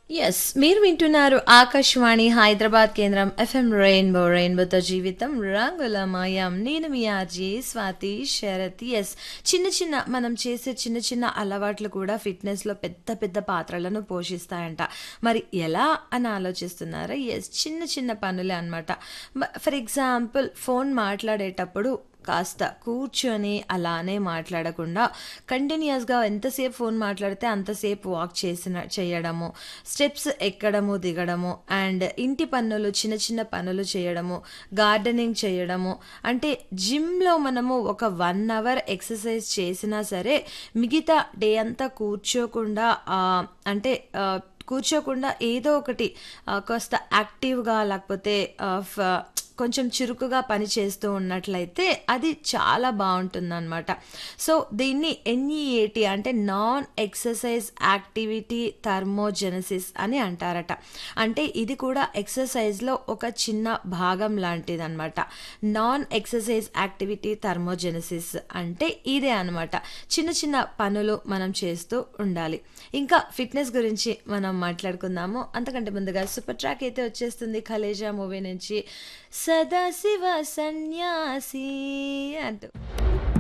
yes మీరు వింటున్నారు ఆకాశవాణి హైదరాబాద్ కేంద్రం ఎఫ్ఎం రెయిన్బో రెయిన్బోతో జీవితం రంగులమయం నేను మీ ఆర్జీ స్వాతి శరత్ ఎస్ చిన్న చిన్న మనం చేసే చిన్న చిన్న అలవాట్లు కూడా ఫిట్నెస్లో పెద్ద పెద్ద పాత్రలను పోషిస్తాయంట మరి ఎలా అని ఆలోచిస్తున్నారా ఎస్ చిన్న చిన్న పనులే అనమాట ఫర్ ఎగ్జాంపుల్ ఫోన్ మాట్లాడేటప్పుడు కాస్త కూర్చొని అలానే మాట్లాడకుండా కంటిన్యూస్గా ఎంతసేపు ఫోన్ మాట్లాడితే అంతసేపు వాక్ చేసిన చేయడము స్టెప్స్ ఎక్కడము దిగడము అండ్ ఇంటి పనులు చిన్న చిన్న పనులు చేయడము గార్డెనింగ్ చేయడము అంటే జిమ్లో మనము ఒక వన్ అవర్ ఎక్సర్సైజ్ చేసినా సరే మిగతా డే అంతా కూర్చోకుండా ఆ, అంటే ఆ, కూర్చోకుండా ఏదో ఒకటి ఆ, కాస్త యాక్టివ్గా లేకపోతే ఆ, ఫ- కొంచెం చురుకుగా పని చేస్తూ ఉన్నట్లయితే అది చాలా బాగుంటుందన్నమాట సో దీన్ని ఎన్ఈఏటి అంటే నాన్ ఎక్సర్సైజ్ యాక్టివిటీ థర్మోజెనసిస్ అని అంటారట అంటే ఇది కూడా ఎక్సర్సైజ్లో ఒక చిన్న భాగం లాంటిదన్నమాట నాన్ ఎక్సర్సైజ్ యాక్టివిటీ థర్మోజెనసిస్ అంటే ఇదే అనమాట చిన్న చిన్న పనులు మనం చేస్తూ ఉండాలి ఇంకా ఫిట్నెస్ గురించి మనం మాట్లాడుకుందాము అంతకంటే ముందుగా సూపర్ ట్రాక్ అయితే వచ్చేస్తుంది ఖలేజా మూవీ నుంచి సదాశివ సన్యాసి అంటూ